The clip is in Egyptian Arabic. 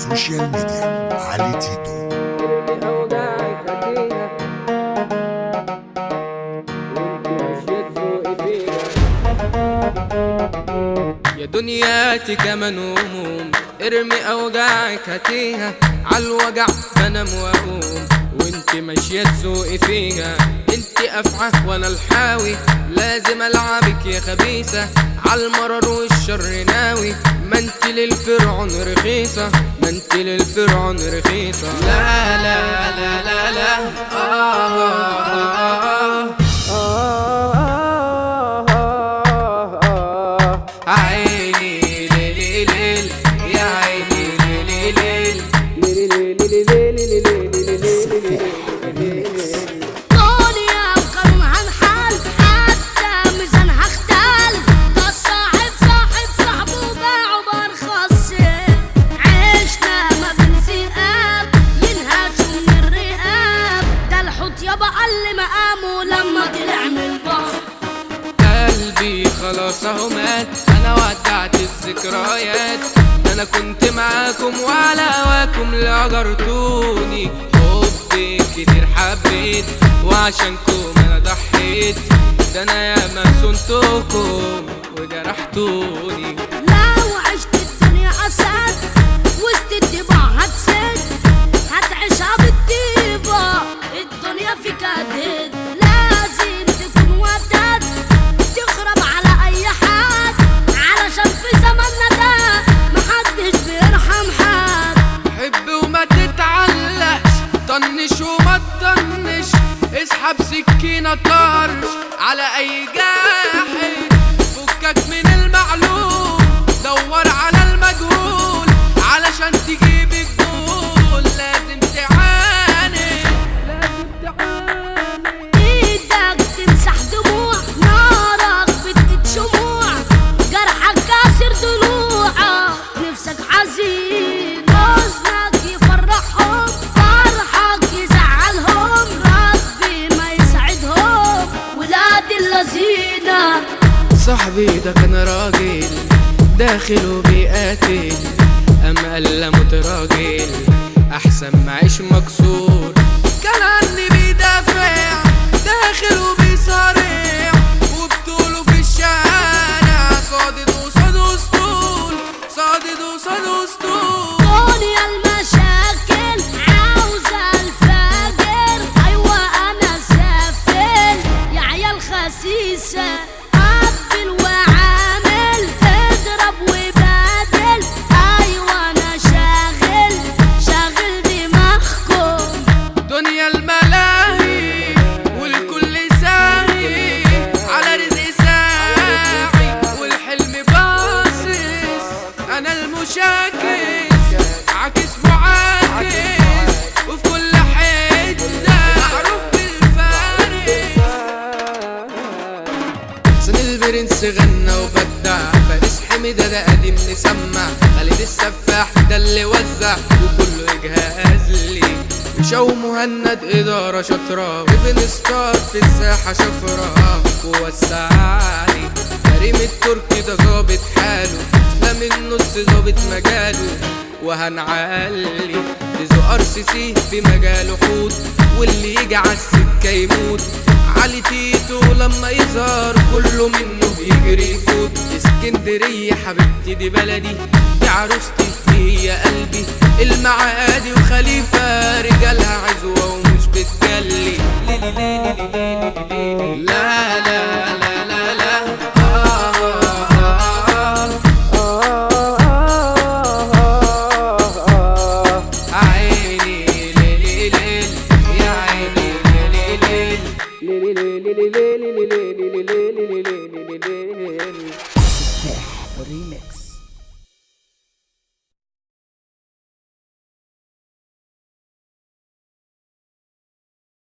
سوشيال ميديا علي تيتو ارمي اوجاعك هديها وانت ماشية تسوقي فيها يا دنياتي كمان هموم ارمي اوجاعك هاتيها عالوجع بنام واقوم وانت ماشية تسوقي فيها انت افعى وانا الحاوي لازم العبك يا خبيثة عالمرر والشر ناوي ما انت للفرعون رخيصة ما انت للفرعون رخيصة لا لا لا لا لا آه آه آه عيني ليلي ليل يا عيني ليلي ليل ليلي ليلي ليلي ليلي ليلي دنيا وقانونها الحال حتى ميزانها اختل ده الصاحب صاحب صاحبه باعه بارخص عشنا ما بين ذئاب ينهشوا من الرقاب ده الحوت يابا قل مقامه لما طلع من البحر قلبي خلاص اهو مات انا ودعت الذكريات ده انا كنت معاكم وعلى هواكم اللي اجرتوني حبي كتير حبيت وعشانكم انا ضحيت ده انا ياما صنتكم وجرحتوني لو عشت الدنيا أسد وسط الطباع هتسد هتعيشها بالطيبة الدنيا فيك هتهد لازم تكون ودد تخرب على أي حد علشان في زماننا ده محدش بيرحم حد حب وما تتعلقش طنش وما تطنش اسحب سكينة طرش على اي جاحد فكك من المعلوم دور على المجهول علشان تجيب الجول لازم تعاند لازم تعاند ايدك تمسح دموع نارك بتقيد شموع جرحك كاسر ضلوعك نفسك حزين حزنك يفرحهم فرحك يزعلهم ربي ما يسعدهم ولاد اللذينه صاحبي ده كان راجل داخل وبيقاتل أم قال متراجل أحسن ما عيش مكسور كان عني بيدافع داخل وبيصارع وبطوله في الشارع صادد وصاد اسطول صادد وصاد اسطول دنيا المشاكل عاوزة الفاجر أيوة أنا سافل يا عيال خسيسة قبل وعامل اضرب وبادل أيوة أنا شاغل شاغل دماغكم دنيا الملاهي والكل ساهي على رزق ساعي والحلم باصص انا المشاكس عاكس معاكس وفي كل حته معروف بالفارس حسن البرنس غنى وبدع فارس حميدة ده قديم مسمع خالد السفاح ده اللي وزع وكله يجهز لي وشو مهند إدارة شاطرة وفين ستار في الساحة شفرة ووسعالي كريم التركي ده ظابط حاله لا من نص ظابط مجاله وهنعلي تزو ار سي سي في مجاله حوت واللي يجي عالسكة يموت علي تيتو لما يظهر كله منه يجري يفوت اسكندرية حبيبتي دي بلدي دي عروستي هي قلبي المعادي وخليفة رجالها عزوة ومش بتجلي ليلي ليلي ليلي ليلي لا لا لا لا لا آه آه آه عيني ليلي ليل يا عيني ليلي ليل ليلي ليلي ليلي ليلي ليلي ليلي ليلي ليلي ريميكس